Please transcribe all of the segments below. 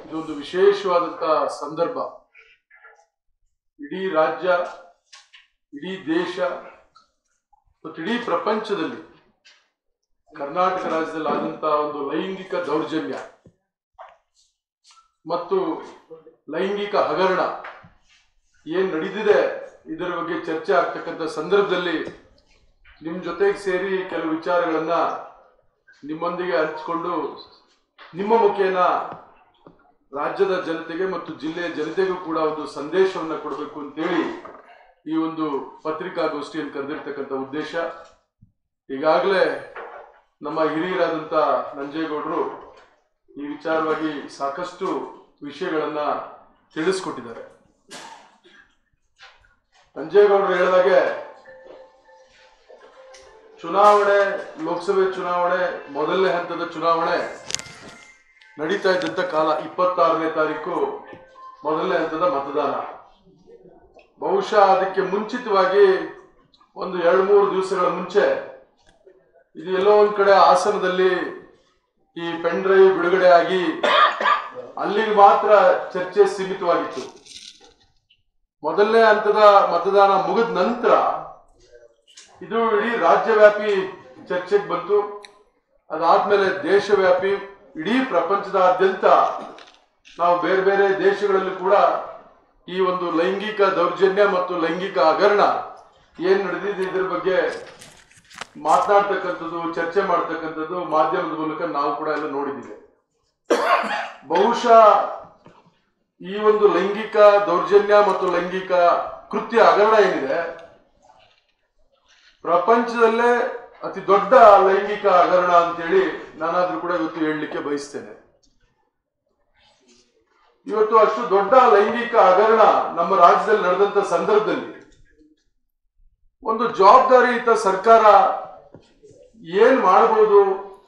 ಇದೊಂದು ವಿಶೇಷವಾದಂತ ಸಂದರ್ಭ ಇಡೀ ರಾಜ್ಯ ಇಡೀ ದೇಶ ಮತ್ತು ಇಡೀ ಪ್ರಪಂಚದಲ್ಲಿ ಕರ್ನಾಟಕ ರಾಜ್ಯದಲ್ಲಿ ಆದಂತ ಒಂದು ಲೈಂಗಿಕ ದೌರ್ಜನ್ಯ ಮತ್ತು ಲೈಂಗಿಕ ಹಗರಣ ಏನ್ ನಡೆದಿದೆ ಇದರ ಬಗ್ಗೆ ಚರ್ಚೆ ಆಗ್ತಕ್ಕಂಥ ಸಂದರ್ಭದಲ್ಲಿ ನಿಮ್ ಜೊತೆಗೆ ಸೇರಿ ಕೆಲವು ವಿಚಾರಗಳನ್ನ ನಿಮ್ಮೊಂದಿಗೆ ಹಂಚಿಕೊಂಡು ನಿಮ್ಮ ಮುಖೇನ ರಾಜ್ಯದ ಜನತೆಗೆ ಮತ್ತು ಜಿಲ್ಲೆಯ ಜನತೆಗೂ ಕೂಡ ಒಂದು ಸಂದೇಶವನ್ನ ಕೊಡಬೇಕು ಅಂತೇಳಿ ಈ ಒಂದು ಪತ್ರಿಕಾಗೋಷ್ಠಿಯನ್ನು ಕರೆದಿರ್ತಕ್ಕಂಥ ಉದ್ದೇಶ ಈಗಾಗಲೇ ನಮ್ಮ ಹಿರಿಯರಾದಂಥ ನಂಜೇಗೌಡರು ಈ ವಿಚಾರವಾಗಿ ಸಾಕಷ್ಟು ವಿಷಯಗಳನ್ನ ತಿಳಿಸ್ಕೊಟ್ಟಿದ್ದಾರೆ ನಂಜೇಗೌಡರು ಹೇಳಿದಾಗೆ ಚುನಾವಣೆ ಲೋಕಸಭೆ ಚುನಾವಣೆ ಮೊದಲನೇ ಹಂತದ ಚುನಾವಣೆ ನಡೀತಾ ಇದ್ದಂತ ಕಾಲ ಇಪ್ಪತ್ತಾರನೇ ತಾರೀಕು ಮೊದಲನೇ ಹಂತದ ಮತದಾನ ಬಹುಶಃ ಅದಕ್ಕೆ ಮುಂಚಿತವಾಗಿ ಒಂದು ಎರಡು ಮೂರು ದಿವಸಗಳ ಮುಂಚೆ ಇದು ಎಲ್ಲೋ ಒಂದ್ ಕಡೆ ಹಾಸನದಲ್ಲಿ ಈ ಪೆನ್ ಡ್ರೈವ್ ಬಿಡುಗಡೆ ಆಗಿ ಅಲ್ಲಿಗೆ ಮಾತ್ರ ಚರ್ಚೆ ಸೀಮಿತವಾಗಿತ್ತು ಮೊದಲನೇ ಹಂತದ ಮತದಾನ ಮುಗಿದ ನಂತರ ಇದು ಇಡೀ ರಾಜ್ಯವ್ಯಾಪಿ ಚರ್ಚೆಗೆ ಬಂತು ಅದಾದ್ಮೇಲೆ ದೇಶವ್ಯಾಪಿ ಇಡೀ ಪ್ರಪಂಚದಾದ್ಯಂತ ನಾವು ಬೇರೆ ಬೇರೆ ದೇಶಗಳಲ್ಲಿ ಕೂಡ ಈ ಒಂದು ಲೈಂಗಿಕ ದೌರ್ಜನ್ಯ ಮತ್ತು ಲೈಂಗಿಕ ಹಗರಣ ಏನ್ ನಡೆದಿದೆ ಇದ್ರ ಬಗ್ಗೆ ಮಾತನಾಡ್ತಕ್ಕಂಥದ್ದು ಚರ್ಚೆ ಮಾಡ್ತಕ್ಕಂಥದ್ದು ಮಾಧ್ಯಮದ ಮೂಲಕ ನಾವು ಕೂಡ ಎಲ್ಲ ನೋಡಿದ್ದೀವಿ ಬಹುಶಃ ಈ ಒಂದು ಲೈಂಗಿಕ ದೌರ್ಜನ್ಯ ಮತ್ತು ಲೈಂಗಿಕ ಕೃತ್ಯ ಹಗರಣ ಏನಿದೆ ಪ್ರಪಂಚದಲ್ಲೇ ಅತಿ ದೊಡ್ಡ ಲೈಂಗಿಕ ಹಗರಣ ಅಂತೇಳಿ ನಾನಾದ್ರೂ ಕೂಡ ಇವತ್ತು ಹೇಳಲಿಕ್ಕೆ ಬಯಸ್ತೇನೆ ಇವತ್ತು ಅಷ್ಟು ದೊಡ್ಡ ಲೈಂಗಿಕ ಹಗರಣ ನಮ್ಮ ರಾಜ್ಯದಲ್ಲಿ ನಡೆದಂತ ಸಂದರ್ಭದಲ್ಲಿ ಒಂದು ಜವಾಬ್ದಾರಿಯುತ ಸರ್ಕಾರ ಏನ್ ಮಾಡಬಹುದು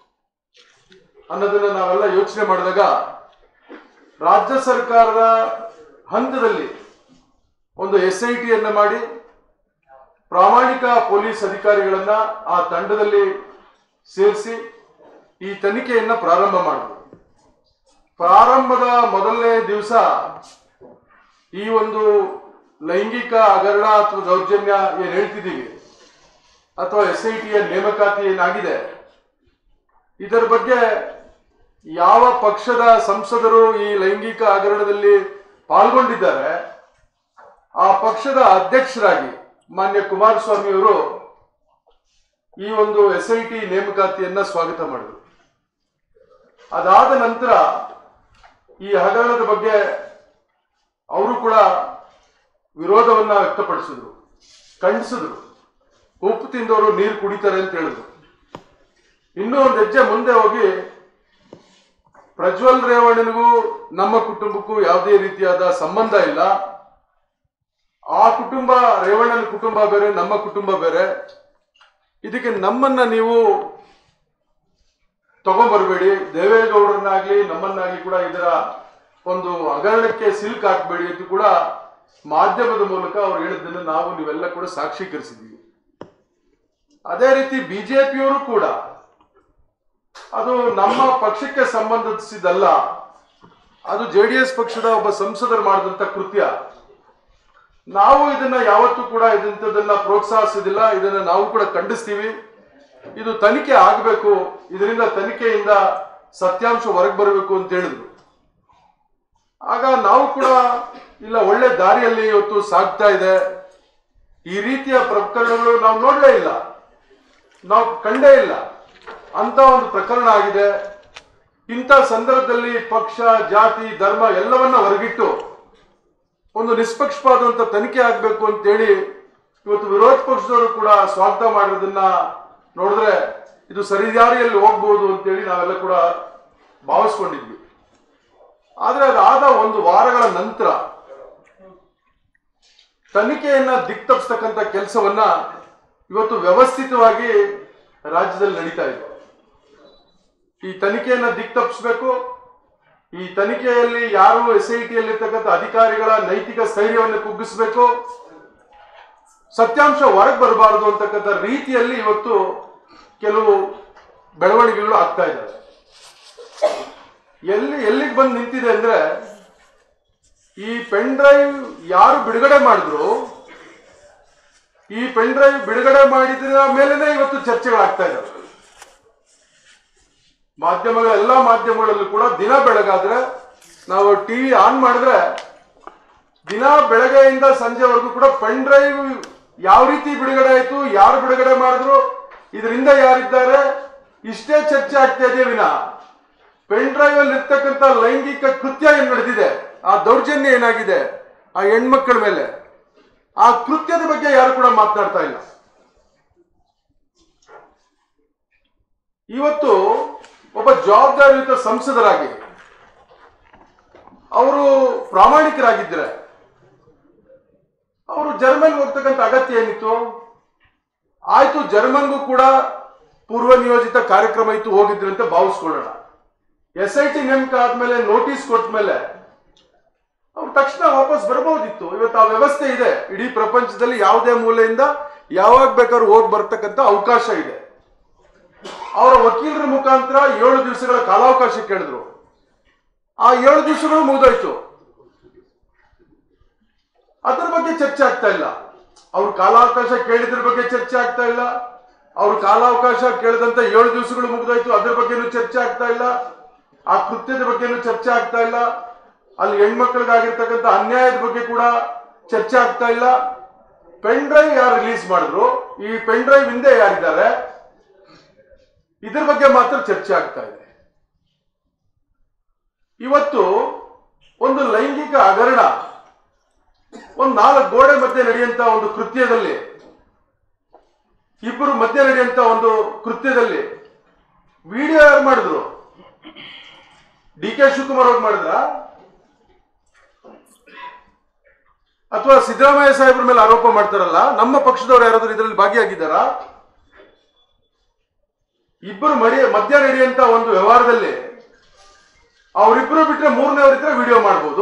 ಅನ್ನೋದನ್ನ ನಾವೆಲ್ಲ ಯೋಚನೆ ಮಾಡಿದಾಗ ರಾಜ್ಯ ಸರ್ಕಾರದ ಹಂತದಲ್ಲಿ ಒಂದು ಎಸ್ ಐ ಟಿಯನ್ನ ಮಾಡಿ ಪ್ರಾಮಾಣಿಕ ಪೊಲೀಸ್ ಅಧಿಕಾರಿಗಳನ್ನ ಆ ತಂಡದಲ್ಲಿ ಸೇರಿಸಿ ಈ ತನಿಖೆಯನ್ನ ಪ್ರಾರಂಭ ಮಾಡಬಹುದು ಪ್ರಾರಂಭದ ಮೊದಲನೇ ದಿವಸ ಈ ಒಂದು ಲೈಂಗಿಕ ಹಗರಣ ಅಥವಾ ದೌರ್ಜನ್ಯ ಏನ್ ಹೇಳ್ತಿದ್ದೀವಿ ಅಥವಾ ಎಸ್ ಐ ಟಿಯ ನೇಮಕಾತಿ ಏನಾಗಿದೆ ಇದರ ಬಗ್ಗೆ ಯಾವ ಪಕ್ಷದ ಸಂಸದರು ಈ ಲೈಂಗಿಕ ಹಗರಣದಲ್ಲಿ ಪಾಲ್ಗೊಂಡಿದ್ದಾರೆ ಆ ಪಕ್ಷದ ಅಧ್ಯಕ್ಷರಾಗಿ ಮಾನ್ಯ ಕುಮಾರಸ್ವಾಮಿ ಅವರು ಈ ಒಂದು ಎಸ್ ಐ ಟಿ ನೇಮಕಾತಿಯನ್ನ ಸ್ವಾಗತ ಮಾಡಿದರು ಅದಾದ ನಂತರ ಈ ಹಗರಣದ ಬಗ್ಗೆ ಅವರು ಕೂಡ ವಿರೋಧವನ್ನ ವ್ಯಕ್ತಪಡಿಸಿದ್ರು ಖಂಡಿಸಿದ್ರು ಉಪ್ಪು ತಿಂದವರು ನೀರು ಕುಡಿತಾರೆ ಅಂತ ಹೇಳಿದ್ರು ಇನ್ನೂ ಒಂದು ಹೆಜ್ಜೆ ಮುಂದೆ ಹೋಗಿ ಪ್ರಜ್ವಲ್ ರೇವಣ್ಣನಿಗೂ ನಮ್ಮ ಕುಟುಂಬಕ್ಕೂ ಯಾವುದೇ ರೀತಿಯಾದ ಸಂಬಂಧ ಇಲ್ಲ ಆ ಕುಟುಂಬ ರೇವಣ್ಣನ ಕುಟುಂಬ ಬೇರೆ ನಮ್ಮ ಕುಟುಂಬ ಬೇರೆ ಇದಕ್ಕೆ ನಮ್ಮನ್ನ ನೀವು ತಗೊಂಡ್ಬರ್ಬೇಡಿ ದೇವೇಗೌಡರನ್ನಾಗ್ಲಿ ನಮ್ಮನ್ನಾಗ್ಲಿ ಕೂಡ ಇದರ ಒಂದು ಹಗರಣಕ್ಕೆ ಸಿಲ್ಕ್ ಹಾಕ್ಬೇಡಿ ಅಂತ ಕೂಡ ಮಾಧ್ಯಮದ ಮೂಲಕ ಅವ್ರು ಹೇಳಿದ್ದನ್ನು ನಾವು ನೀವೆಲ್ಲ ಕೂಡ ಸಾಕ್ಷೀಕರಿಸಿದ್ದೀವಿ ಅದೇ ರೀತಿ ಬಿಜೆಪಿಯವರು ಕೂಡ ಅದು ನಮ್ಮ ಪಕ್ಷಕ್ಕೆ ಸಂಬಂಧಿಸಿದಲ್ಲ ಅದು ಜೆ ಡಿ ಎಸ್ ಪಕ್ಷದ ಒಬ್ಬ ಸಂಸದರು ಮಾಡಿದಂತ ಕೃತ್ಯ ನಾವು ಇದನ್ನ ಯಾವತ್ತೂ ಕೂಡ ಇದಂಥದನ್ನ ಪ್ರೋತ್ಸಾಹಿಸೋದಿಲ್ಲ ಇದನ್ನ ನಾವು ಕೂಡ ಖಂಡಿಸ್ತೀವಿ ಇದು ತನಿಖೆ ಆಗಬೇಕು ಇದರಿಂದ ತನಿಖೆಯಿಂದ ಸತ್ಯಾಂಶ ಹೊರಗೆ ಬರಬೇಕು ಅಂತ ಹೇಳಿದ್ರು ಆಗ ನಾವು ಕೂಡ ಇಲ್ಲ ಒಳ್ಳೆ ದಾರಿಯಲ್ಲಿ ಇವತ್ತು ಸಾಗ್ತಾ ಇದೆ ಈ ರೀತಿಯ ಪ್ರಕರಣಗಳು ನಾವು ನೋಡಲೇ ಇಲ್ಲ ನಾವು ಕಂಡೇ ಇಲ್ಲ ಅಂತ ಒಂದು ಪ್ರಕರಣ ಆಗಿದೆ ಇಂಥ ಸಂದರ್ಭದಲ್ಲಿ ಪಕ್ಷ ಜಾತಿ ಧರ್ಮ ಎಲ್ಲವನ್ನ ಹೊರಗಿಟ್ಟು ಒಂದು ನಿಷ್ಪಕ್ಷಪಾತವಂತ ತನಿಖೆ ಆಗಬೇಕು ಅಂತೇಳಿ ಇವತ್ತು ವಿರೋಧ ಪಕ್ಷದವರು ಕೂಡ ಸ್ವಾಗತ ಮಾಡಿರೋದನ್ನ ನೋಡಿದ್ರೆ ಇದು ಸರಿದಾರಿಯಲ್ಲಿ ಹೋಗ್ಬೋದು ಅಂತೇಳಿ ನಾವೆಲ್ಲ ಕೂಡ ಭಾವಿಸ್ಕೊಂಡಿದ್ವಿ ಆದ್ರೆ ಅದಾದ ಒಂದು ವಾರಗಳ ನಂತರ ತನಿಖೆಯನ್ನ ದಿಕ್ತಪ್ಪಿಸ್ತಕ್ಕಂಥ ಕೆಲಸವನ್ನ ಇವತ್ತು ವ್ಯವಸ್ಥಿತವಾಗಿ ರಾಜ್ಯದಲ್ಲಿ ನಡೀತಾ ಇದೆ ಈ ತನಿಖೆಯನ್ನ ದಿಕ್ತಪ್ಪಿಸ್ಬೇಕು ಈ ತನಿಖೆಯಲ್ಲಿ ಯಾರು ಎಸ್ ಐ ಟಿಯಲ್ಲಿರ್ತಕ್ಕಂಥ ಅಧಿಕಾರಿಗಳ ನೈತಿಕ ಸ್ಥೈರ್ಯವನ್ನು ಕುಗ್ಗಿಸಬೇಕು ಸತ್ಯಾಂಶ ಹೊರಗೆ ಬರಬಾರದು ಅಂತಕ್ಕಂಥ ರೀತಿಯಲ್ಲಿ ಇವತ್ತು ಕೆಲವು ಬೆಳವಣಿಗೆಗಳು ಆಗ್ತಾ ಇದ್ದಾವೆ ಎಲ್ಲಿ ಎಲ್ಲಿಗೆ ಬಂದು ನಿಂತಿದೆ ಅಂದ್ರೆ ಈ ಪೆನ್ ಡ್ರೈವ್ ಯಾರು ಬಿಡುಗಡೆ ಮಾಡಿದ್ರು ಈ ಪೆನ್ ಡ್ರೈವ್ ಬಿಡುಗಡೆ ಮಾಡಿದ್ರ ಮೇಲೆನೆ ಇವತ್ತು ಚರ್ಚೆಗಳಾಗ್ತಾ ಇದ್ದಾವೆ ಮಾಧ್ಯಮಗಳ ಎಲ್ಲಾ ಮಾಧ್ಯಮಗಳಲ್ಲೂ ಕೂಡ ದಿನ ಬೆಳಗಾದ್ರೆ ನಾವು ಟಿವಿ ಆನ್ ಮಾಡಿದ್ರೆ ದಿನ ಬೆಳಗ್ಗೆಯಿಂದ ಸಂಜೆವರೆಗೂ ಕೂಡ ಪೆನ್ ಡ್ರೈವ್ ಯಾವ ರೀತಿ ಬಿಡುಗಡೆ ಆಯ್ತು ಯಾರು ಬಿಡುಗಡೆ ಮಾಡಿದ್ರು ಇದರಿಂದ ಯಾರಿದ್ದಾರೆ ಇಷ್ಟೇ ಚರ್ಚೆ ಆಗ್ತಾ ಇದೆ ವಿನ ಪೆನ್ ಡ್ರೈವ್ ಅಲ್ಲಿ ಇರ್ತಕ್ಕಂಥ ಲೈಂಗಿಕ ಕೃತ್ಯ ಏನ್ ನಡೆದಿದೆ ಆ ದೌರ್ಜನ್ಯ ಏನಾಗಿದೆ ಆ ಹೆಣ್ಮಕ್ಳ ಮೇಲೆ ಆ ಕೃತ್ಯದ ಬಗ್ಗೆ ಯಾರು ಕೂಡ ಮಾತನಾಡ್ತಾ ಇಲ್ಲ ಇವತ್ತು ಒಬ್ಬ ಜವಾಬ್ದಾರಿಯುತ ಸಂಸದರಾಗಿ ಅವರು ಪ್ರಾಮಾಣಿಕರಾಗಿದ್ದರೆ ಅವರು ಜರ್ಮನ್ ಹೋಗ್ತಕ್ಕಂಥ ಅಗತ್ಯ ಏನಿತ್ತು ಆಯ್ತು ಜರ್ಮನ್ಗೂ ಕೂಡ ಪೂರ್ವ ನಿಯೋಜಿತ ಕಾರ್ಯಕ್ರಮ ಇತ್ತು ಹೋಗಿದ್ರು ಅಂತ ಭಾವಿಸ್ಕೊಳ್ಳೋಣ ಎಸ್ ಐ ಟಿ ನೇಮಕ ಆದ್ಮೇಲೆ ನೋಟಿಸ್ ಕೊಟ್ಟ ಮೇಲೆ ಅವ್ರು ತಕ್ಷಣ ವಾಪಸ್ ಬರ್ಬೋದಿತ್ತು ಇವತ್ತು ಆ ವ್ಯವಸ್ಥೆ ಇದೆ ಇಡೀ ಪ್ರಪಂಚದಲ್ಲಿ ಯಾವುದೇ ಮೂಲೆಯಿಂದ ಯಾವಾಗ ಬೇಕಾದ್ರೂ ಹೋಗಿ ಬರ್ತಕ್ಕಂಥ ಅವಕಾಶ ಇದೆ ಅವರ ವಕೀಲರ ಮುಖಾಂತರ ಏಳು ದಿವಸಗಳ ಕಾಲಾವಕಾಶ ಕೇಳಿದ್ರು ಆ ಏಳು ದಿವಸಗಳು ಮುಗಿದೋಯ್ತು ಅದ್ರ ಬಗ್ಗೆ ಚರ್ಚೆ ಆಗ್ತಾ ಇಲ್ಲ ಅವ್ರು ಕಾಲಾವಕಾಶ ಕೇಳಿದ್ರ ಬಗ್ಗೆ ಚರ್ಚೆ ಆಗ್ತಾ ಇಲ್ಲ ಅವ್ರು ಕಾಲಾವಕಾಶ ಕೇಳಿದಂತ ಏಳು ದಿವಸಗಳು ಮುಗಿದೋಯ್ತು ಅದ್ರ ಬಗ್ಗೆನೂ ಚರ್ಚೆ ಆಗ್ತಾ ಇಲ್ಲ ಆ ಕೃತ್ಯದ ಬಗ್ಗೆನೂ ಚರ್ಚೆ ಆಗ್ತಾ ಇಲ್ಲ ಅಲ್ಲಿ ಹೆಣ್ಮಕ್ಳಿಗಾಗಿರ್ತಕ್ಕಂಥ ಅನ್ಯಾಯದ ಬಗ್ಗೆ ಕೂಡ ಚರ್ಚೆ ಆಗ್ತಾ ಇಲ್ಲ ಪೆನ್ ಡ್ರೈವ್ ಯಾರು ರಿಲೀಸ್ ಮಾಡಿದ್ರು ಈ ಪೆನ್ ಡ್ರೈವ್ ಹಿಂದೆ ಯಾರಿದ್ದಾರೆ ಇದ್ರ ಬಗ್ಗೆ ಮಾತ್ರ ಚರ್ಚೆ ಆಗ್ತಾ ಇದೆ ಇವತ್ತು ಒಂದು ಲೈಂಗಿಕ ಹಗರಣ ಒಂದು ನಾಲ್ಕು ಗೋಡೆ ಮಧ್ಯೆ ನಡೆಯುವಂತ ಒಂದು ಕೃತ್ಯದಲ್ಲಿ ಇಬ್ಬರು ಮಧ್ಯೆ ನಡೆಯುವಂತ ಒಂದು ಕೃತ್ಯದಲ್ಲಿ ವಿಡಿಯೋ ಯಾರು ಮಾಡಿದ್ರು ಡಿ ಕೆ ಶಿವಕುಮಾರ್ ಅವ್ರು ಮಾಡಿದ್ರ ಅಥವಾ ಸಿದ್ದರಾಮಯ್ಯ ಸಾಹೇಬ್ರ ಮೇಲೆ ಆರೋಪ ಮಾಡ್ತಾರಲ್ಲ ನಮ್ಮ ಪಕ್ಷದವ್ರು ಯಾರಾದ್ರೂ ಇದರಲ್ಲಿ ಭಾಗಿಯಾಗಿದ್ದಾರಾ ಇಬ್ಬರು ಮಡಿ ಮಧ್ಯ ನಡೆಯುವಂತ ಒಂದು ವ್ಯವಹಾರದಲ್ಲಿ ಅವರಿಬ್ರು ಬಿಟ್ರೆ ಮೂರನೇವರಿದ್ರೆ ವಿಡಿಯೋ ಮಾಡ್ಬೋದು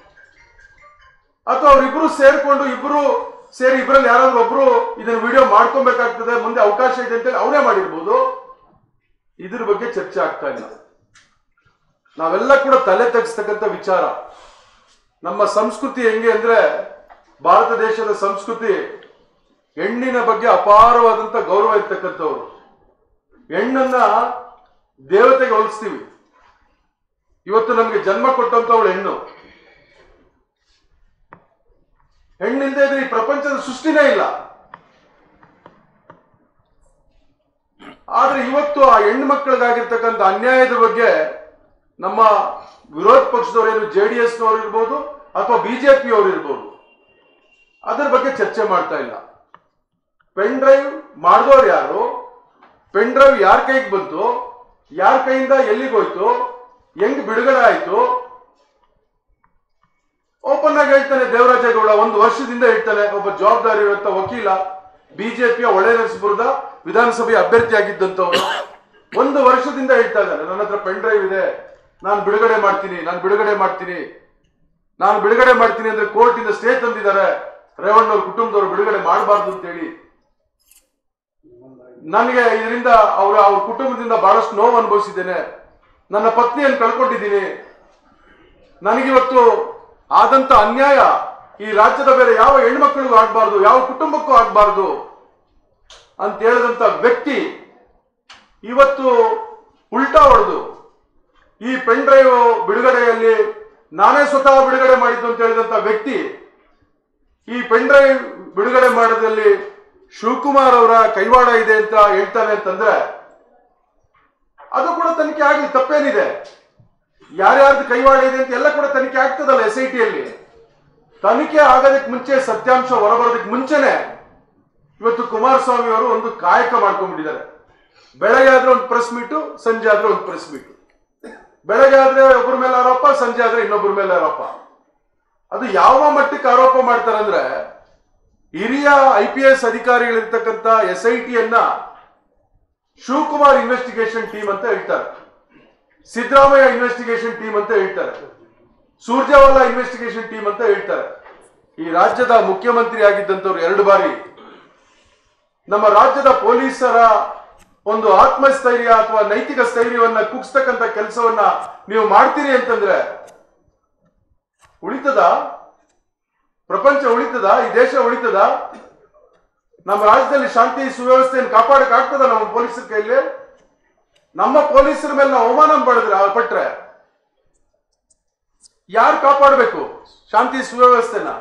ಅಥವಾ ಅವರಿಬ್ರು ಸೇರ್ಕೊಂಡು ಇಬ್ರು ಸೇರಿ ಇಬ್ಬರಲ್ಲಿ ಯಾರಾದ್ರೂ ಒಬ್ರು ಇದನ್ನ ವಿಡಿಯೋ ಮಾಡ್ಕೊಬೇಕಾಗ್ತದೆ ಮುಂದೆ ಅವಕಾಶ ಇದೆ ಅಂತ ಅವರೇ ಮಾಡಿರ್ಬೋದು ಇದ್ರ ಬಗ್ಗೆ ಚರ್ಚೆ ಆಗ್ತಾ ಇಲ್ಲ ನಾವೆಲ್ಲ ಕೂಡ ತಲೆ ತಗ್ಸ್ತಕ್ಕಂಥ ವಿಚಾರ ನಮ್ಮ ಸಂಸ್ಕೃತಿ ಹೆಂಗೆ ಅಂದ್ರೆ ಭಾರತ ದೇಶದ ಸಂಸ್ಕೃತಿ ಹೆಣ್ಣಿನ ಬಗ್ಗೆ ಅಪಾರವಾದಂತ ಗೌರವ ಇರ್ತಕ್ಕಂಥವ್ರು ಹೆಣ್ಣನ್ನ ದೇವತೆಗೆ ಹೋಲಿಸ್ತೀವಿ ಇವತ್ತು ನಮಗೆ ಜನ್ಮ ಕೊಟ್ಟಂತವಳು ಹೆಣ್ಣು ಹೆಣ್ಣಿಂದ ಇದ್ರೆ ಈ ಪ್ರಪಂಚದ ಸೃಷ್ಟಿನೇ ಇಲ್ಲ ಆದ್ರೆ ಇವತ್ತು ಆ ಹೆಣ್ಣು ಮಕ್ಕಳಿಗಾಗಿರ್ತಕ್ಕಂಥ ಅನ್ಯಾಯದ ಬಗ್ಗೆ ನಮ್ಮ ವಿರೋಧ ಪಕ್ಷದವರೇನು ಜೆ ಡಿ ಎಸ್ನವ್ರು ಇರ್ಬೋದು ಅಥವಾ ಬಿಜೆಪಿ ಅವರು ಇರ್ಬೋದು ಅದರ ಬಗ್ಗೆ ಚರ್ಚೆ ಮಾಡ್ತಾ ಇಲ್ಲ ಪೆನ್ ಡ್ರೈವ್ ಮಾಡಿದವ್ರು ಯಾರು ಪೆನ್ ಡ್ರೈವ್ ಯಾರ ಕೈಗೆ ಬಂತು ಯಾರ ಕೈಯಿಂದ ಎಲ್ಲಿಗೆ ಹೋಯ್ತು ಹೆಂಗ್ ಬಿಡುಗಡೆ ಆಯ್ತು ಓಪನ್ ಆಗಿ ಹೇಳ್ತಾನೆ ದೇವರಾಜೇಗೌಡ ಒಂದು ವರ್ಷದಿಂದ ಹೇಳ್ತಾನೆ ಒಬ್ಬ ಜವಾಬ್ದಾರಿ ಇರುವಂತ ವಕೀಲ ಬಿಜೆಪಿಯ ಒಳನರಸೀಪುರದ ವಿಧಾನಸಭೆ ಅಭ್ಯರ್ಥಿ ಆಗಿದ್ದಂತವನು ಒಂದು ವರ್ಷದಿಂದ ಹೇಳ್ತಾ ಇದ್ದಾನೆ ನನ್ನ ಹತ್ರ ಪೆನ್ ಡ್ರೈವ್ ಇದೆ ನಾನು ಬಿಡುಗಡೆ ಮಾಡ್ತೀನಿ ನಾನು ಬಿಡುಗಡೆ ಮಾಡ್ತೀನಿ ನಾನು ಬಿಡುಗಡೆ ಮಾಡ್ತೀನಿ ಅಂದ್ರೆ ಕೋರ್ಟ್ ಇಂದ ಸ್ಟೇ ತಂದಿದ್ದಾರೆ ರೇವಣ್ಣವ್ರ ಕುಟುಂಬದವರು ಬಿಡುಗಡೆ ಮಾಡಬಾರ್ದು ಅಂತ ಹೇಳಿ ನನಗೆ ಇದರಿಂದ ಅವರ ಅವ್ರ ಕುಟುಂಬದಿಂದ ಬಹಳಷ್ಟು ನೋವು ಅನುಭವಿಸಿದ್ದೇನೆ ನನ್ನ ಪತ್ನಿಯನ್ನು ಕಳ್ಕೊಂಡಿದ್ದೀನಿ ನನಗಿವತ್ತು ಆದಂತ ಅನ್ಯಾಯ ಈ ರಾಜ್ಯದ ಬೇರೆ ಯಾವ ಹೆಣ್ಮಕ್ಳಿಗೂ ಆಗ್ಬಾರ್ದು ಯಾವ ಕುಟುಂಬಕ್ಕೂ ಆಗ್ಬಾರ್ದು ಅಂತ ಹೇಳಿದಂತ ವ್ಯಕ್ತಿ ಇವತ್ತು ಉಲ್ಟಾ ಹೊಡೆದು ಈ ಪೆನ್ ಡ್ರೈವ್ ಬಿಡುಗಡೆಯಲ್ಲಿ ನಾನೇ ಸ್ವತಃ ಬಿಡುಗಡೆ ಮಾಡಿದ್ದು ಅಂತ ಹೇಳಿದಂತ ವ್ಯಕ್ತಿ ಈ ಪೆನ್ ಡ್ರೈವ್ ಬಿಡುಗಡೆ ಮಾಡೋದ್ರಲ್ಲಿ ಶಿವಕುಮಾರ್ ಅವರ ಕೈವಾಡ ಇದೆ ಅಂತ ಹೇಳ್ತಾನೆ ಅಂತಂದ್ರೆ ಅದು ಕೂಡ ತನಿಖೆ ಆಗ್ಲಿ ತಪ್ಪೇನಿದೆ ಯಾರ್ಯಾರ್ದು ಕೈವಾಡ ಇದೆ ಅಂತ ಎಲ್ಲ ಕೂಡ ತನಿಖೆ ಆಗ್ತದಲ್ಲ ಎಸ್ ಐ ಟಿಯಲ್ಲಿ ತನಿಖೆ ಆಗೋದಕ್ಕೆ ಮುಂಚೆ ಸತ್ಯಾಂಶ ಹೊರಬರೋದಕ್ಕೆ ಮುಂಚೆನೆ ಇವತ್ತು ಕುಮಾರಸ್ವಾಮಿ ಅವರು ಒಂದು ಕಾಯಕ ಮಾಡ್ಕೊಂಡ್ಬಿಟ್ಟಿದ್ದಾರೆ ಬೆಳಗ್ಗೆ ಆದ್ರೆ ಒಂದು ಪ್ರೆಸ್ ಮೀಟು ಸಂಜೆ ಆದ್ರೆ ಒಂದು ಪ್ರೆಸ್ ಮೀಟು ಬೆಳಗ್ಗೆ ಆದ್ರೆ ಒಬ್ಬರ ಮೇಲೆ ಆರೋಪ ಸಂಜೆ ಆದ್ರೆ ಇನ್ನೊಬ್ಬರ ಮೇಲೆ ಆರೋಪ ಅದು ಯಾವ ಮಟ್ಟಕ್ಕೆ ಆರೋಪ ಮಾಡ್ತಾರೆ ಅಂದ್ರೆ ಹಿರಿಯ ಐ ಪಿ ಎಸ್ ಅಧಿಕಾರಿಗಳಿರ್ತಕ್ಕಂಥ ಎಸ್ ಐ ಟಿಯನ್ನ ಶಿವಕುಮಾರ್ ಇನ್ವೆಸ್ಟಿಗೇಷನ್ ಟೀಮ್ ಅಂತ ಹೇಳ್ತಾರೆ ಸಿದ್ದರಾಮಯ್ಯ ಇನ್ವೆಸ್ಟಿಗೇಷನ್ ಟೀಮ್ ಅಂತ ಹೇಳ್ತಾರೆ ಸೂರ್ಜೇವಾಲಾ ಇನ್ವೆಸ್ಟಿಗೇಷನ್ ಟೀಮ್ ಅಂತ ಹೇಳ್ತಾರೆ ಈ ರಾಜ್ಯದ ಮುಖ್ಯಮಂತ್ರಿ ಆಗಿದ್ದಂಥವ್ರು ಎರಡು ಬಾರಿ ನಮ್ಮ ರಾಜ್ಯದ ಪೊಲೀಸರ ಒಂದು ಆತ್ಮಸ್ಥೈರ್ಯ ಅಥವಾ ನೈತಿಕ ಸ್ಥೈರ್ಯವನ್ನ ಕುಗ್ಸ್ತಕ್ಕಂಥ ಕೆಲಸವನ್ನ ನೀವು ಮಾಡ್ತೀರಿ ಅಂತಂದ್ರೆ ಉಳಿತದ ಪ್ರಪಂಚ ಉಳಿತದ ಈ ದೇಶ ಉಳಿತದ ನಮ್ಮ ರಾಜ್ಯದಲ್ಲಿ ಶಾಂತಿ ಸುವ್ಯವಸ್ಥೆಯನ್ನು ಕಾಪಾಡಕ್ ಆಗ್ತದ ನಮ್ಮ ಪೊಲೀಸರ ಕೈಲಿ ನಮ್ಮ ಪೊಲೀಸರ ಮೇಲೆ ನಾವು ಅವಮಾನ ಪಡೆದ್ರೆ ಪಟ್ರೆ ಯಾರು ಕಾಪಾಡಬೇಕು ಶಾಂತಿ ಸುವ್ಯವಸ್ಥೆನ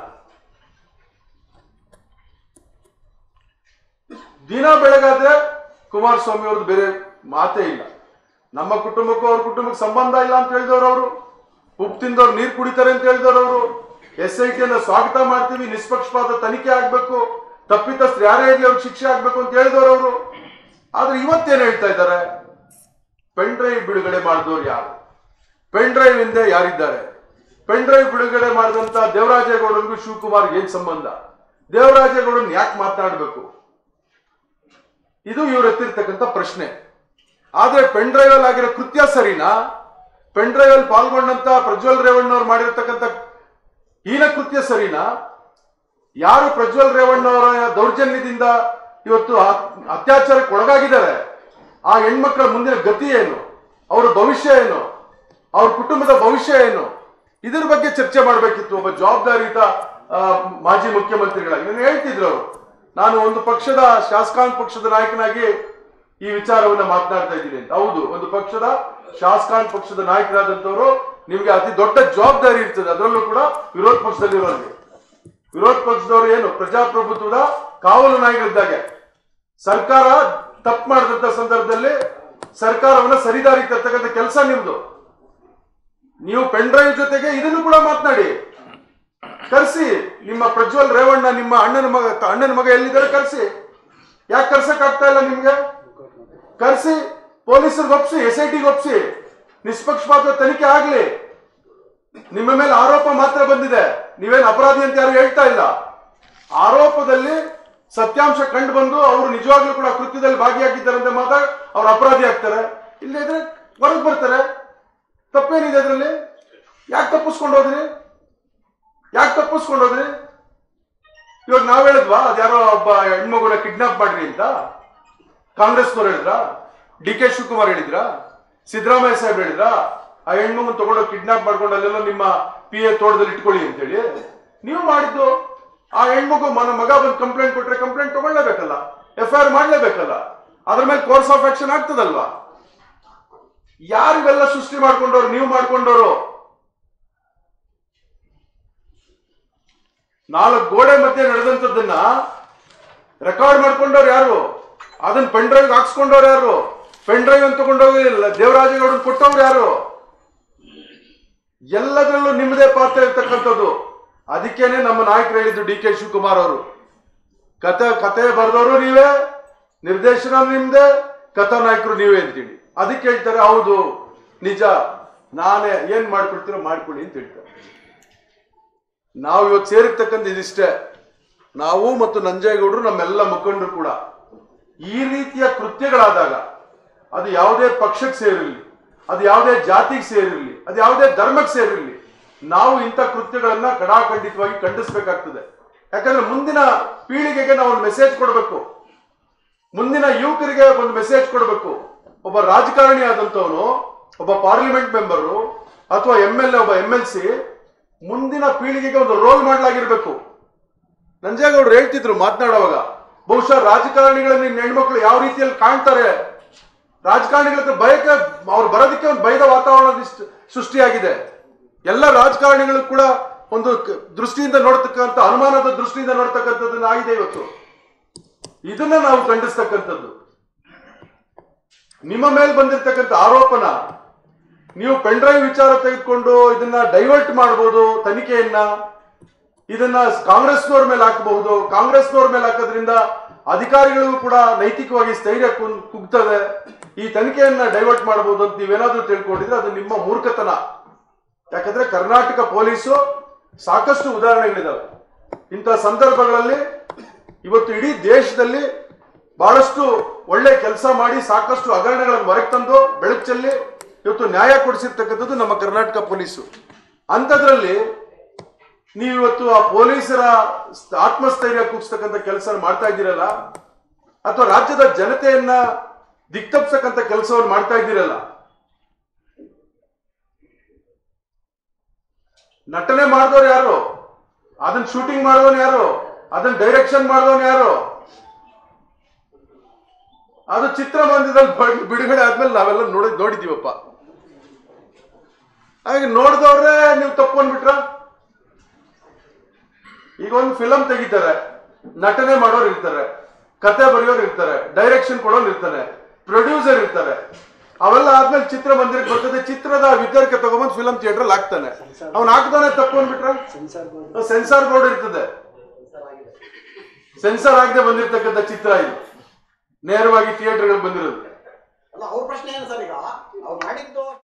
ದಿನ ಬೆಳಗಾದ್ರೆ ಕುಮಾರಸ್ವಾಮಿ ಅವ್ರದ್ದು ಬೇರೆ ಮಾತೇ ಇಲ್ಲ ನಮ್ಮ ಕುಟುಂಬಕ್ಕೂ ಅವ್ರ ಕುಟುಂಬಕ್ಕೆ ಸಂಬಂಧ ಇಲ್ಲ ಅಂತ ಹೇಳಿದವರು ಅವರು ಉಪ್ಪು ತಿಂದವ್ರು ನೀರು ಕುಡಿತಾರೆ ಅಂತ ಹೇಳಿದವರು ಅವರು ಎಸ್ ಐ ಟಿಯನ್ನ ಸ್ವಾಗತ ಮಾಡ್ತೀವಿ ನಿಷ್ಪಕ್ಷಪಾತ ತನಿಖೆ ಆಗ್ಬೇಕು ತಪ್ಪಿತಸ್ಥರು ಯಾರೇ ಇರಲಿ ಅವ್ರಿಗೆ ಶಿಕ್ಷೆ ಆಗ್ಬೇಕು ಅಂತ ಹೇಳಿದವರು ಅವರು ಆದ್ರೆ ಇವತ್ತೇನ್ ಹೇಳ್ತಾ ಇದ್ದಾರೆ ಪೆನ್ ಡ್ರೈವ್ ಬಿಡುಗಡೆ ಮಾಡಿದವರು ಯಾರು ಪೆನ್ ಡ್ರೈವ್ ಹಿಂದೆ ಯಾರಿದ್ದಾರೆ ಪೆನ್ ಡ್ರೈವ್ ಬಿಡುಗಡೆ ಮಾಡಿದಂತ ದೇವರಾಜೇಗೌಡನಿಗೂ ಶಿವಕುಮಾರ್ಗೆ ಏನ್ ಸಂಬಂಧ ದೇವರಾಜೇಗೌಡನ್ ಯಾಕೆ ಮಾತನಾಡಬೇಕು ಇದು ಇವ್ರು ಎತ್ತಿರ್ತಕ್ಕಂಥ ಪ್ರಶ್ನೆ ಆದ್ರೆ ಪೆನ್ ಡ್ರೈವ್ ಅಲ್ಲಿ ಆಗಿರೋ ಕೃತ್ಯ ಸರಿನಾ ಪೆನ್ ಡ್ರೈವ್ ಅಲ್ಲಿ ಪಾಲ್ಗೊಂಡಂತ ಪ್ರಜ್ವಲ್ ರೇವಣ್ಣವ್ರು ಮಾಡಿರ್ತಕ್ಕಂಥ ಹೀನ ಕೃತ್ಯ ಸರಿನಾ ಯಾರು ಪ್ರಜ್ವಲ್ ರೇವಣ್ಣವರ ದೌರ್ಜನ್ಯದಿಂದ ಇವತ್ತು ಆ- ಅತ್ಯಾಚಾರಕ್ಕೆ ಒಳಗಾಗಿದ್ದಾರೆ ಆ ಹೆಣ್ಮಕ್ಳ ಮುಂದಿನ ಗತಿ ಏನು ಅವರ ಭವಿಷ್ಯ ಏನು ಅವ್ರ ಕುಟುಂಬದ ಭವಿಷ್ಯ ಏನು ಇದ್ರ ಬಗ್ಗೆ ಚರ್ಚೆ ಮಾಡಬೇಕಿತ್ತು ಒಬ್ಬ ಜವಾಬ್ದಾರಿಯುತ ಆ, ಮಾಜಿ ಮುಖ್ಯಮಂತ್ರಿಗಳಾಗಿ ನಾನು ಹೇಳ್ತಿದ್ರು ಅವರು ನಾನು ಒಂದು ಪಕ್ಷದ ಶಾಸಕಾಂಗ ಪಕ್ಷದ ನಾಯಕನಾಗಿ ಈ ವಿಚಾರವನ್ನ ಮಾತನಾಡ್ತಾ ಇದ್ದೀನಿ ಅಂತ ಹೌದು ಒಂದು ಪಕ್ಷದ ಶಾಸಕಾಂಗ ಪಕ್ಷದ ನಾಯಕರಾದಂತವರು ನಿಮ್ಗೆ ಅತಿ ದೊಡ್ಡ ಜವಾಬ್ದಾರಿ ಇರ್ತದೆ ಅದರಲ್ಲೂ ಕೂಡ ವಿರೋಧ ಪಕ್ಷದಲ್ಲಿರೋರಿಗೆ ವಿರೋಧ ಪಕ್ಷದವರು ಏನು ಪ್ರಜಾಪ್ರಭುತ್ವದ ಕಾವಲು ನಾಯಕರಿದ್ದಾಗೆ ಸರ್ಕಾರ ತಪ್ಪು ಮಾಡಿದಂತ ಸಂದರ್ಭದಲ್ಲಿ ಸರ್ಕಾರವನ್ನ ಸರಿದಾರಿಗೆ ತರ್ತಕ್ಕಂಥ ಕೆಲಸ ನಿಮ್ದು ನೀವು ಪೆನ್ ಡ್ರೈವ್ ಜೊತೆಗೆ ಇದನ್ನು ಕೂಡ ಮಾತನಾಡಿ ಕರ್ಸಿ ನಿಮ್ಮ ಪ್ರಜ್ವಲ್ ರೇವಣ್ಣ ನಿಮ್ಮ ಅಣ್ಣನ ಮಗ ಅಣ್ಣನ ಮಗ ಎಲ್ಲಿದ್ದಾರೆ ಕರ್ಸಿ ಯಾಕೆ ಕರ್ಸಕ್ ಆಗ್ತಾ ಇಲ್ಲ ನಿಮ್ಗೆ ಕರ್ಸಿ ಪೊಲೀಸರಿಗೆ ಒಪ್ಸಿ ಎಸ್ ಐ ಟಿಗೆ ಒಪ್ಸಿ ನಿಷ್ಪಕ್ಷಪಾತ ತನಿಖೆ ಆಗ್ಲಿ ನಿಮ್ಮ ಮೇಲೆ ಆರೋಪ ಮಾತ್ರ ಬಂದಿದೆ ನೀವೇನು ಅಪರಾಧಿ ಅಂತ ಯಾರು ಹೇಳ್ತಾ ಇಲ್ಲ ಆರೋಪದಲ್ಲಿ ಸತ್ಯಾಂಶ ಕಂಡು ಬಂದು ಅವರು ನಿಜವಾಗ್ಲೂ ಕೂಡ ಕೃತ್ಯದಲ್ಲಿ ಭಾಗಿಯಾಗಿದ್ದಾರೆ ಅಂತ ಮಾತ್ರ ಅವ್ರು ಅಪರಾಧಿ ಆಗ್ತಾರೆ ಇಲ್ಲೇ ಇದ್ರೆ ಹೊರಗೆ ಬರ್ತಾರೆ ತಪ್ಪೇನಿದೆ ಅದರಲ್ಲಿ ಯಾಕೆ ತಪ್ಪಿಸ್ಕೊಂಡು ಹೋದ್ರಿ ಯಾಕೆ ತಪ್ಪಿಸ್ಕೊಂಡು ಹೋದ್ರಿ ಇವಾಗ ನಾವ್ ಹೇಳಿದ್ವಾ ಅದ್ಯಾರೋ ಒಬ್ಬ ಹೆಣ್ಮಗುನ ಕಿಡ್ನಾಪ್ ಮಾಡ್ರಿ ಅಂತ ಕಾಂಗ್ರೆಸ್ನವ್ರು ಹೇಳಿದ್ರ ಡಿ ಕೆ ಶಿವಕುಮಾರ್ ಹೇಳಿದ್ರ ಸಿದ್ದರಾಮಯ್ಯ ಸಾಹೇಬ್ ಹೇಳಿದ್ರ ಆ ಹೆಣ್ಮಗುನ್ ತಗೊಂಡು ಕಿಡ್ನಾಪ್ ಮಾಡ್ಕೊಂಡು ಅಲ್ಲೆಲ್ಲ ನಿಮ್ಮ ಪಿ ಎ ತೋಟದಲ್ಲಿ ಇಟ್ಕೊಳ್ಳಿ ಅಂತೇಳಿ ನೀವು ಮಾಡಿದ್ದು ಆ ಹೆಣ್ಮಗು ಮನ ಮಗ ಬಂದು ಕಂಪ್ಲೇಂಟ್ ಕೊಟ್ರೆ ಕಂಪ್ಲೇಂಟ್ ತಗೊಳ್ಳೇಬೇಕಲ್ಲ ಎಫ್ ಐ ಆರ್ ಮಾಡ್ಲೇಬೇಕಲ್ಲ ಅದ್ರ ಮೇಲೆ ಕೋರ್ಸ್ ಆಫ್ ಆಕ್ಷನ್ ಆಗ್ತದಲ್ವಾ ಯಾರಿವೆಲ್ಲ ಸೃಷ್ಟಿ ಮಾಡ್ಕೊಂಡವ್ರು ನೀವು ಮಾಡ್ಕೊಂಡವ್ರು ನಾಲ್ಕು ಗೋಡೆ ಮಧ್ಯೆ ನಡೆದಂತದ್ದನ್ನ ರೆಕಾರ್ಡ್ ಮಾಡ್ಕೊಂಡವ್ರು ಯಾರು ಅದನ್ನ ಪೆನ್ ಡ್ರೈವ್ ಹಾಕ್ಸ್ಕೊಂಡವ್ರು ಯಾರು ಪೆನ್ ಡ್ರೈವ್ ಅಂತ ತಗೊಂಡೋಗಿ ದೇವರಾಜೇಗೌಡನ್ ಕೊಟ್ಟವ್ರು ಯಾರು ಎಲ್ಲದರಲ್ಲೂ ನಿಮ್ಮದೇ ಪಾತ್ರ ಇರ್ತಕ್ಕಂಥದ್ದು ಅದಕ್ಕೇನೆ ನಮ್ಮ ನಾಯಕರು ಹೇಳಿದ್ದು ಡಿ ಕೆ ಶಿವಕುಮಾರ್ ಅವರು ಕತೆ ಕತೆ ಬರೆದವರು ನೀವೇ ನಿರ್ದೇಶನ ನಿಮ್ದೇ ಕಥಾ ನಾಯಕರು ನೀವೇ ಅಂತೀವಿ ಅದಕ್ಕೆ ಹೇಳ್ತಾರೆ ಹೌದು ನಿಜ ನಾನೇ ಏನ್ ಮಾಡ್ಕೊಡ್ತೀರೋ ಮಾಡ್ಕೊಳ್ಳಿ ಅಂತ ಹೇಳ್ತಾರೆ ನಾವು ಇವತ್ತು ಸೇರಿರ್ತಕ್ಕಂಥ ಇದಿಷ್ಟೇ ನಾವು ಮತ್ತು ನಂಜೇಗೌಡರು ನಮ್ಮೆಲ್ಲ ಮುಖಂಡರು ಕೂಡ ಈ ರೀತಿಯ ಕೃತ್ಯಗಳಾದಾಗ ಅದು ಯಾವುದೇ ಪಕ್ಷಕ್ಕೆ ಸೇರಿರಲಿ ಅದು ಯಾವುದೇ ಜಾತಿಗೆ ಸೇರಿರಲಿ ಅದು ಯಾವುದೇ ಧರ್ಮಕ್ಕೆ ಸೇರಿರಲಿ ನಾವು ಇಂಥ ಕೃತ್ಯಗಳನ್ನ ಕಡಾಖಂಡಿತವಾಗಿ ಖಂಡಿಸ್ಬೇಕಾಗ್ತದೆ ಯಾಕಂದ್ರೆ ಮುಂದಿನ ಪೀಳಿಗೆಗೆ ನಾವು ಒಂದು ಮೆಸೇಜ್ ಕೊಡಬೇಕು ಮುಂದಿನ ಯುವಕರಿಗೆ ಒಂದು ಮೆಸೇಜ್ ಕೊಡಬೇಕು ಒಬ್ಬ ರಾಜಕಾರಣಿ ಆದಂತವನು ಒಬ್ಬ ಪಾರ್ಲಿಮೆಂಟ್ ಮೆಂಬರು ಅಥವಾ ಎಂ ಎಲ್ ಎ ಒಬ್ಬ ಎಂ ಎಲ್ ಸಿ ಮುಂದಿನ ಪೀಳಿಗೆಗೆ ಒಂದು ರೋಲ್ ಮಾಡಲಾಗಿರ್ಬೇಕು ನಂಜೇಗೌಡರು ಹೇಳ್ತಿದ್ರು ಮಾತನಾಡುವಾಗ ಬಹುಶಃ ರಾಜಕಾರಣಿಗಳನ್ನ ಇನ್ನು ಹೆಣ್ಮಕ್ಳು ಯಾವ ರೀತಿಯಲ್ಲಿ ಕಾಣ್ತಾರೆ ರಾಜಕಾರಣಿಗಳ ಹತ್ರ ಭಯಕ್ಕೆ ಅವ್ರು ಬರೋದಕ್ಕೆ ಒಂದು ಭಯದ ವಾತಾವರಣ ಇಷ್ಟ್ ಸೃಷ್ಟಿಯಾಗಿದೆ ಎಲ್ಲ ರಾಜಕಾರಣಿಗಳು ಕೂಡ ಒಂದು ಕ- ದೃಷ್ಟಿಯಿಂದ ನೋಡ್ತಕ್ಕಂಥ ಅನುಮಾನದ ದೃಷ್ಟಿಯಿಂದ ನೋಡ್ತಕ್ಕಂಥದ್ದನ್ನ ಆಗಿದೆ ಇವತ್ತು ಇದನ್ನ ನಾವು ಖಂಡಿಸ್ತಕ್ಕಂಥದ್ದು ನಿಮ್ಮ ಮೇಲೆ ಬಂದಿರತಕ್ಕಂಥ ಆರೋಪನ ನೀವು ಪೆನ್ ಡ್ರೈವ್ ವಿಚಾರ ತೆಗೆದುಕೊಂಡು ಇದನ್ನ ಡೈವರ್ಟ್ ಮಾಡಬಹುದು ತನಿಖೆಯನ್ನ ಇದನ್ನ ಕಾಂಗ್ರೆಸ್ನವ್ರ ಮೇಲೆ ಹಾಕಬಹುದು ಕಾಂಗ್ರೆಸ್ನವ್ರ ಮೇಲೆ ಹಾಕೋದ್ರಿಂದ ಅಧಿಕಾರಿಗಳಿಗೂ ಕೂಡ ನೈತಿಕವಾಗಿ ಸ್ಥೈರ್ಯ ಕುಂ- ಕುಗ್ತದೆ ಈ ತನಿಖೆಯನ್ನ ಡೈವರ್ಟ್ ಮಾಡಬಹುದು ಅಂತ ನೀವೇನಾದ್ರೂ ತಿಳ್ಕೊಂಡಿದ್ರೆ ಅದು ನಿಮ್ಮ ಮೂರ್ಖತನ ಯಾಕಂದ್ರೆ ಕರ್ನಾಟಕ ಪೊಲೀಸು ಸಾಕಷ್ಟು ಉದಾಹರಣೆಗಳಿದಾವೆ ಇಂಥ ಸಂದರ್ಭಗಳಲ್ಲಿ ಇವತ್ತು ಇಡೀ ದೇಶದಲ್ಲಿ ಬಹಳಷ್ಟು ಒಳ್ಳೆ ಕೆಲಸ ಮಾಡಿ ಸಾಕಷ್ಟು ಹಗರಣಗಳನ್ನು ಹೊರಗೆ ತಂದು ಬೆಳಕು ಚೆಲ್ಲಿ ಇವತ್ತು ನ್ಯಾಯ ಕೊಡಿಸಿರ್ತಕ್ಕಂಥದ್ದು ನಮ್ಮ ಕರ್ನಾಟಕ ಪೊಲೀಸು ಅಂಥದ್ರಲ್ಲಿ ನೀವು ಇವತ್ತು ಆ ಪೊಲೀಸರ ಸ್- ಆತ್ಮಸ್ಥೈರ್ಯ ಕುಗ್ಸ್ತಕ್ಕಂಥ ಕೆಲಸ ಮಾಡ್ತಾ ಇದ್ದೀರಲ್ಲ ಅಥವಾ ರಾಜ್ಯದ ಜನತೆಯನ್ನ ದಿಕ್ತಪ್ಸಕ್ಕಂತ ಕೆಲಸವನ್ನು ಮಾಡ್ತಾ ಇದ್ದೀರಲ್ಲ ನಟನೆ ಮಾಡಿದವ್ರು ಯಾರು ಅದನ್ನ ಶೂಟಿಂಗ್ ಮಾಡಿದವನು ಯಾರು ಅದನ್ನ ಡೈರೆಕ್ಷನ್ ಮಾಡಿದವನು ಯಾರು ಅದು ಚಿತ್ರಮಂದಿರದಲ್ಲಿ ಬ- ಬಿಡುಗಡೆ ಆದ್ಮೇಲೆ ನಾವೆಲ್ಲ ನೋಡಿ ನೋಡಿದೀವಪ್ಪ ಹಾಗೆ ನೋಡಿದವ್ರೆ ನೀವು ತಪ್ಪು ಅಂದ್ಬಿಟ್ರ ಈಗ ಒಂದು ಫಿಲಂ ತೆಗಿತಾರೆ ನಟನೆ ಮಾಡೋರು ಇರ್ತಾರೆ ಕತೆ ಬರೆಯೋರು ಇರ್ತಾರೆ ಡೈರೆಕ್ಷನ್ ಕೊಡೋರು ಇರ್ತಾನೆ ಪ್ರೊಡ್ಯೂಸರ್ ಇರ್ತಾರೆ ಅವೆಲ್ಲ ಆದ್ಮೇಲೆ ಚಿತ್ರಮಂದಿರಕ್ಕೆ ಬರ್ತದೆ ಚಿತ್ರದ ವಿತರ್ಕ ತಗೊಂಬಂದು ಫಿಲಂ ಥಿಯೇಟರ್ ಹಾಕ್ತಾನೆ ಅವ್ನು ಹಾಕ್ತಾನೆ ತಪ್ಪು ಅಂದ್ಬಿಟ್ರ ಸೆನ್ಸಾರ್ ಬೋರ್ಡ್ ಇರ್ತದೆ ಸೆನ್ಸಾರ್ ಆಗದೆ ಬಂದಿರ್ತಕ್ಕಂಥ ಚಿತ್ರ ಇದು ನೇರವಾಗಿ ಥಿಯೇಟರ್ಗಳಿಗೆ ಬಂದಿರೋದು ಅಲ್ಲ ಅವ್ರ ಪ್ರಶ್ನೆ ಏನು ಸರ್ ಈಗ ಅವ್ರು ಮಾಡಿದ್ದು